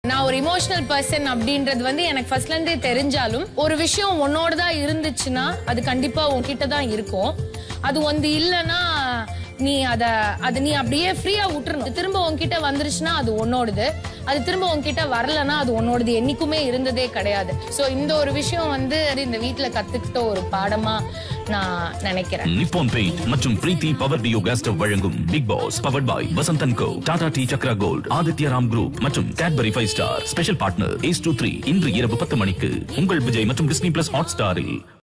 நான் ஒரு emotional person அப்படின்றது வந்து எனக்கு ஃபர்ஸ்ட்ல இருந்தே தெரிஞ்சாலும் ஒரு விஷயம் உன்னோட தான் இருந்துச்சுன்னா அது கண்டிப்பா உன்கிட்ட தான் இருக்கும் அது வந்து இல்லைன்னா நீ அத அது நீ அப்படியே ஃப்ரீயா விட்டுறணும் திரும்ப உன்கிட்ட வந்துருச்சுன்னா அது உன்னோடது அது திரும்ப உன்கிட்ட வரலன்னா அது உன்னோடது என்னைக்குமே இருந்ததே கிடையாது சோ இந்த ஒரு விஷயம் வந்து இந்த வீட்ல கத்துக்கிட்ட ஒரு பாடமா நான் நினைக்கிறேன் நிப்பான் பெயிண்ட் மற்றும் Preethi power duo gas stove வழங்கும் Bigg Boss powered by Vasanth and co Tata tea Chakra gold Aditya Ram group மற்றும் Cadbury five star special partner ace two three இன்று இரவு பத்து மணிக்கு உங்கள் விஜய் மற்றும் டிஸ்னி பிளஸ் ஹாட் ஸ்டாரில்